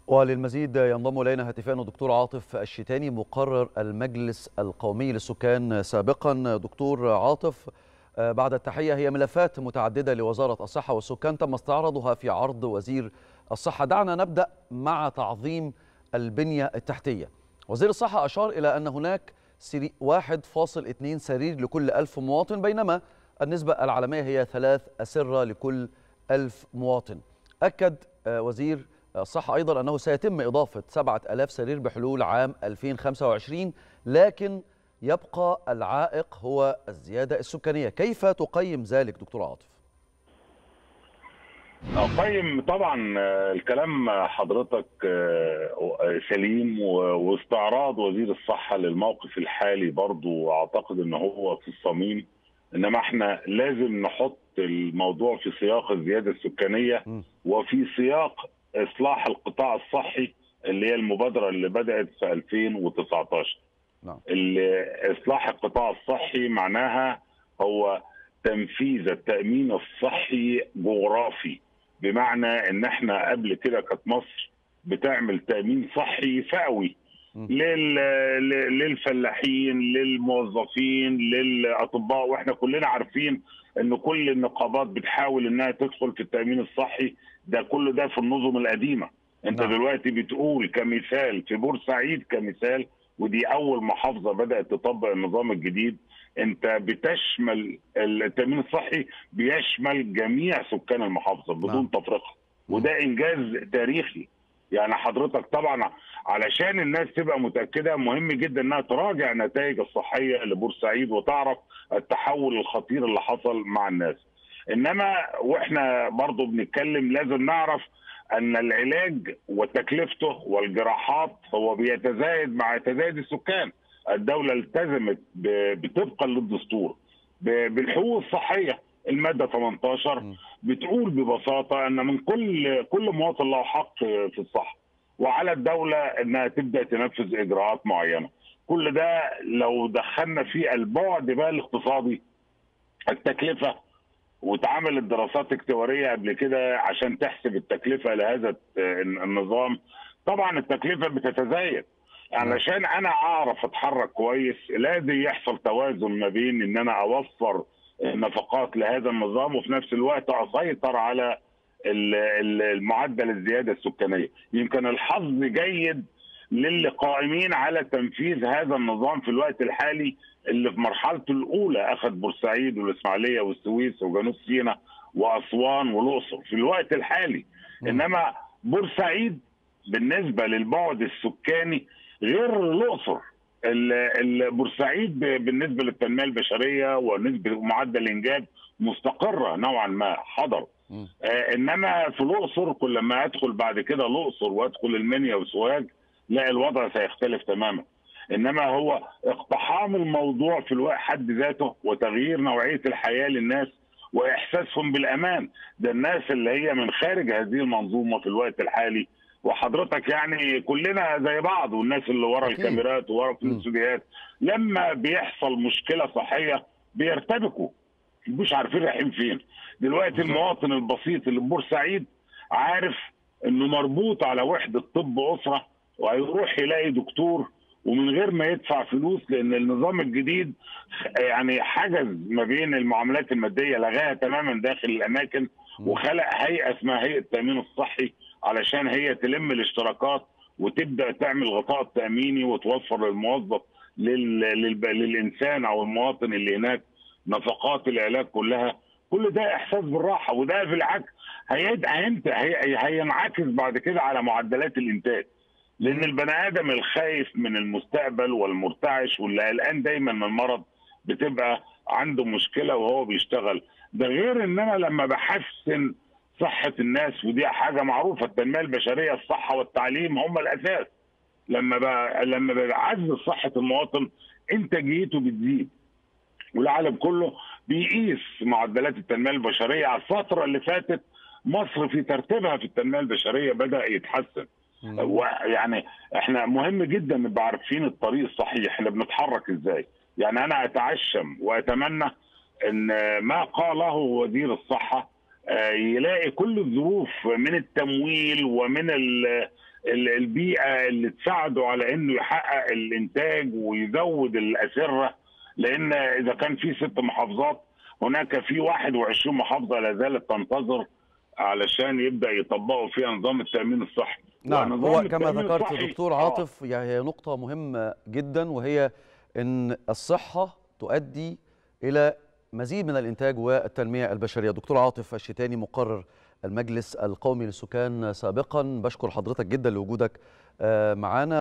وللمزيد ينضم الينا هاتفيا الدكتور عاطف الشتاني مقرر المجلس القومي للسكان سابقا دكتور عاطف بعد التحيه هي ملفات متعدده لوزاره الصحه والسكان تم استعراضها في عرض وزير الصحه دعنا نبدا مع تعظيم البنيه التحتيه وزير الصحه اشار الى ان هناك 1.2 سرير لكل ألف مواطن بينما النسبة العالمية هي ثلاث أسرة لكل ألف مواطن أكد وزير الصحة أيضا أنه سيتم إضافة 7000 سرير بحلول عام 2025 لكن يبقى العائق هو الزيادة السكانية كيف تقيم ذلك دكتور عاطف؟ اقيم طبعا الكلام حضرتك سليم واستعراض وزير الصحه للموقف الحالي برضو اعتقد ان هو في الصميم انما احنا لازم نحط الموضوع في سياق الزياده السكانيه وفي سياق اصلاح القطاع الصحي اللي هي المبادره اللي بدات في 2019 نعم. اصلاح القطاع الصحي معناها هو تنفيذ التامين الصحي جغرافي بمعنى ان احنا قبل كده كانت مصر بتعمل تامين صحي فئوي لل... للفلاحين للموظفين للاطباء واحنا كلنا عارفين ان كل النقابات بتحاول انها تدخل في التامين الصحي ده كل ده في النظم القديمه انت نعم. دلوقتي بتقول كمثال في بورسعيد كمثال ودي اول محافظه بدات تطبق النظام الجديد انت بتشمل التامين الصحي بيشمل جميع سكان المحافظه بدون نعم. تفرقه وده انجاز تاريخي يعني حضرتك طبعا علشان الناس تبقى متاكده مهم جدا انها تراجع النتائج الصحيه لبورسعيد وتعرف التحول الخطير اللي حصل مع الناس انما واحنا برضو بنتكلم لازم نعرف ان العلاج وتكلفته والجراحات هو بيتزايد مع تزايد السكان الدولة التزمت طبقا للدستور بالحقوق الصحية المادة 18 بتقول ببساطة أن من كل كل مواطن له حق في الصحة وعلى الدولة أنها تبدأ تنفذ إجراءات معينة كل ده لو دخلنا في البعد بقى الاقتصادي التكلفة واتعملت دراسات اكتوارية قبل كده عشان تحسب التكلفة لهذا النظام طبعا التكلفة بتتزايد علشان انا اعرف اتحرك كويس لازم يحصل توازن ما بين ان انا اوفر نفقات لهذا النظام وفي نفس الوقت اسيطر على المعدل الزياده السكانيه يمكن الحظ جيد للي قائمين على تنفيذ هذا النظام في الوقت الحالي اللي في مرحلته الاولى اخذ بورسعيد والاسماعيليه والسويس وجنوب سيناء واسوان والاقصر في الوقت الحالي انما بورسعيد بالنسبه للبعد السكاني غير الاقصر بورسعيد بالنسبه للتنميه البشريه ونسبه معدل الانجاب مستقره نوعا ما حضر آه انما في الاقصر كل ما ادخل بعد كده الاقصر وادخل المنيا وسوهاج لا الوضع سيختلف تماما انما هو اقتحام الموضوع في الوقت حد ذاته وتغيير نوعيه الحياه للناس واحساسهم بالامان ده الناس اللي هي من خارج هذه المنظومه في الوقت الحالي وحضرتك يعني كلنا زي بعض والناس اللي ورا الكاميرات وورا في الاستوديوهات لما بيحصل مشكله صحيه بيرتبكوا مش عارفين رايحين فين دلوقتي المواطن البسيط اللي في بورسعيد عارف انه مربوط على وحده طب اسره وهيروح يلاقي دكتور ومن غير ما يدفع فلوس لان النظام الجديد يعني حجز ما بين المعاملات الماديه لغاها تماما داخل الاماكن وخلق هيئه اسمها هيئه التامين الصحي علشان هي تلم الاشتراكات وتبدا تعمل غطاء تاميني وتوفر للموظف لل... لل... للانسان او المواطن اللي هناك نفقات العلاج كلها كل ده احساس بالراحه وده بالعكس هيد... هينت... هي... هينعكس بعد كده على معدلات الانتاج لان البني ادم الخايف من المستقبل والمرتعش واللي قلقان دايما من المرض بتبقى عنده مشكله وهو بيشتغل ده غير ان انا لما بحسن صحه الناس ودي حاجه معروفه التنميه البشريه الصحه والتعليم هم الاساس لما ب... لما بعزز صحه المواطن انتاجيته بتزيد والعالم كله بيقيس معدلات التنميه البشريه على الفتره اللي فاتت مصر في ترتيبها في التنميه البشريه بدا يتحسن يعني احنا مهم جدا نبقى عارفين الطريق الصحيح احنا بنتحرك ازاي يعني انا اتعشم واتمنى ان ما قاله وزير الصحه يلاقي كل الظروف من التمويل ومن البيئه اللي تساعده على انه يحقق الانتاج ويزود الاسره لان اذا كان في ست محافظات هناك في 21 محافظه لا زالت تنتظر علشان يبدا يطبقوا فيها نظام التامين الصحي نعم هو كما ذكرت دكتور عاطف يعني هي نقطه مهمه جدا وهي ان الصحه تؤدي الى مزيد من الانتاج والتنميه البشريه دكتور عاطف الشتاني مقرر المجلس القومي للسكان سابقا بشكر حضرتك جدا لوجودك معنا